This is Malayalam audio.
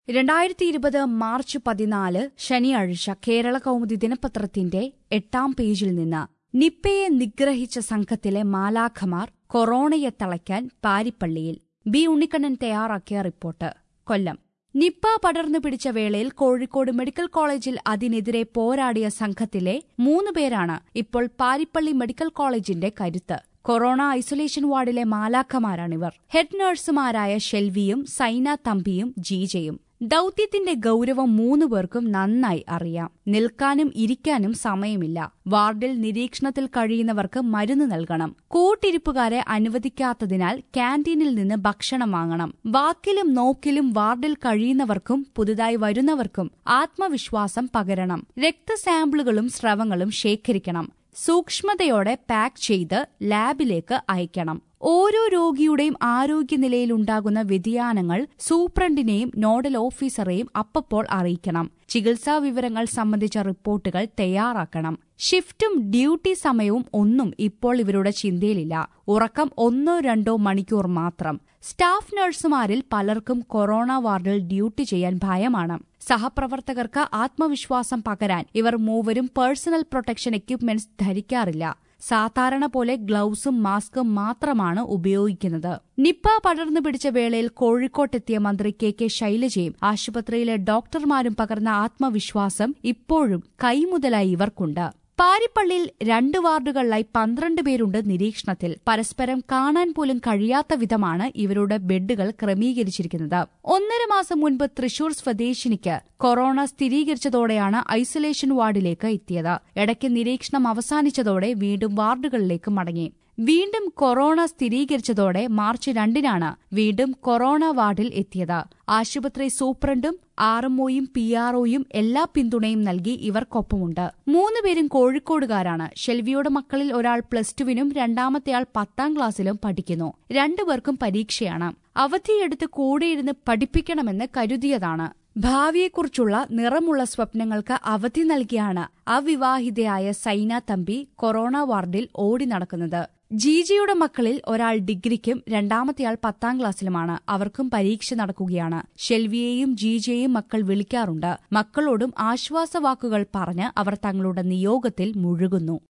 രണ്ടായിരത്തി ഇരുപത് മാർച്ച് പതിനാല് ശനിയാഴ്ച കേരള കൗമുദി ദിനപത്രത്തിന്റെ എട്ടാം പേജിൽ നിന്ന് നിപ്പയെ നിഗ്രഹിച്ച സംഘത്തിലെ മാലാഖമാർ കൊറോണയെ തളയ്ക്കാൻ പാരിപ്പള്ളിയിൽ ബി ഉണ്ണിക്കണ്ണൻ തയ്യാറാക്കിയ റിപ്പോർട്ട് കൊല്ലം നിപ്പ പടർന്നു പിടിച്ച വേളയിൽ കോഴിക്കോട് മെഡിക്കൽ കോളേജിൽ അതിനെതിരെ പോരാടിയ സംഘത്തിലെ മൂന്ന് പേരാണ് ഇപ്പോൾ പാരിപ്പള്ളി മെഡിക്കൽ കോളേജിന്റെ കരുത്ത് കൊറോണ ഐസൊലേഷൻ വാർഡിലെ മാലാഖമാരാണിവർ ഹെഡ് നഴ്സുമാരായ ഷെൽവിയും സൈന തമ്പിയും ജീജയും ദൌത്യത്തിന്റെ ഗൌരവം മൂന്നു പേർക്കും നന്നായി അറിയാം നിൽക്കാനും ഇരിക്കാനും സമയമില്ല വാർഡിൽ നിരീക്ഷണത്തിൽ കഴിയുന്നവർക്ക് മരുന്ന് നൽകണം കൂട്ടിരിപ്പുകാരെ അനുവദിക്കാത്തതിനാൽ ക്യാന്റീനിൽ നിന്ന് ഭക്ഷണം വാങ്ങണം വാക്കിലും നോക്കിലും വാർഡിൽ കഴിയുന്നവർക്കും പുതുതായി വരുന്നവർക്കും ആത്മവിശ്വാസം പകരണം രക്തസാമ്പിളുകളും സ്രവങ്ങളും ശേഖരിക്കണം സൂക്ഷ്മതയോടെ പാക്ക് ചെയ്ത് ലാബിലേക്ക് അയക്കണം ഓരോ രോഗിയുടെയും ആരോഗ്യനിലയിലുണ്ടാകുന്ന വ്യതിയാനങ്ങൾ സൂപ്രണ്ടിനെയും നോഡൽ ഓഫീസറെയും അപ്പപ്പോൾ അറിയിക്കണം ചികിത്സാ വിവരങ്ങൾ സംബന്ധിച്ച റിപ്പോർട്ടുകൾ തയ്യാറാക്കണം ഷിഫ്റ്റും ഡ്യൂട്ടി സമയവും ഒന്നും ഇപ്പോൾ ഇവരുടെ ചിന്തയിലില്ല ഉറക്കം ഒന്നോ രണ്ടോ മണിക്കൂർ മാത്രം സ്റ്റാഫ് നഴ്സുമാരിൽ പലർക്കും കൊറോണ വാർഡിൽ ഡ്യൂട്ടി ചെയ്യാൻ ഭയമാണ് സഹപ്രവർത്തകർക്ക് ആത്മവിശ്വാസം പകരാൻ ഇവർ മൂവരും പേഴ്സണൽ പ്രൊട്ടക്ഷൻ എക്യുപ്മെന്റ്സ് ധരിക്കാറില്ല സാധാരണ പോലെ ഗ്ലൌസും മാസ്കും മാത്രമാണ് ഉപയോഗിക്കുന്നത് നിപ്പ പടർന്നു പിടിച്ച വേളയിൽ കോഴിക്കോട്ടെത്തിയ മന്ത്രി കെ കെ ശൈലജയും ആശുപത്രിയിലെ ഡോക്ടർമാരും പകർന്ന ആത്മവിശ്വാസം ഇപ്പോഴും കൈമുതലായി ഇവർക്കുണ്ട് പാരിപ്പള്ളിയിൽ രണ്ട് വാർഡുകളിലായി പന്ത്രണ്ട് പേരുണ്ട് നിരീക്ഷണത്തിൽ പരസ്പരം കാണാൻ പോലും കഴിയാത്ത വിധമാണ് ഇവരുടെ ബെഡുകൾ ക്രമീകരിച്ചിരിക്കുന്നത് ഒന്നര മാസം മുൻപ് തൃശൂർ സ്വദേശിനിക്ക് കൊറോണ സ്ഥിരീകരിച്ചതോടെയാണ് ഐസൊലേഷൻ വാർഡിലേക്ക് എത്തിയത് ഇടയ്ക്ക് നിരീക്ഷണം അവസാനിച്ചതോടെ വീണ്ടും വാർഡുകളിലേക്ക് മടങ്ങി വീണ്ടും കൊറോണ സ്ഥിരീകരിച്ചതോടെ മാർച്ച് രണ്ടിനാണ് വീണ്ടും കൊറോണ വാർഡിൽ എത്തിയത് ആശുപത്രി സൂപ്രണ്ടും ആർഎംഒയും പി ആർഒയും എല്ലാ പിന്തുണയും നൽകി ഇവർക്കൊപ്പമുണ്ട് മൂന്നുപേരും കോഴിക്കോടുകാരാണ് ഷെൽവിയുടെ മക്കളിൽ ഒരാൾ പ്ലസ് ടുവിനും രണ്ടാമത്തെയാൾ പത്താം ക്ലാസ്സിലും പഠിക്കുന്നു രണ്ടുപേർക്കും പരീക്ഷയാണ് അവധിയെടുത്ത് കൂടെയിരുന്ന് പഠിപ്പിക്കണമെന്ന് കരുതിയതാണ് ഭാവിയെക്കുറിച്ചുള്ള നിറമുള്ള സ്വപ്നങ്ങൾക്ക് അവധി നൽകിയാണ് അവിവാഹിതയായ സൈന തമ്പി കൊറോണ വാർഡിൽ ഓടി നടക്കുന്നത് ജീജിയുടെ മക്കളിൽ ഒരാൾ ഡിഗ്രിക്കും രണ്ടാമത്തെയാൾ പത്താം ക്ലാസ്സിലുമാണ് അവർക്കും പരീക്ഷ നടക്കുകയാണ് ഷെൽവിയെയും ജീജയെയും മക്കൾ വിളിക്കാറുണ്ട് മക്കളോടും ആശ്വാസവാക്കുകൾ പറഞ്ഞ് അവർ തങ്ങളുടെ നിയോഗത്തിൽ മുഴുകുന്നു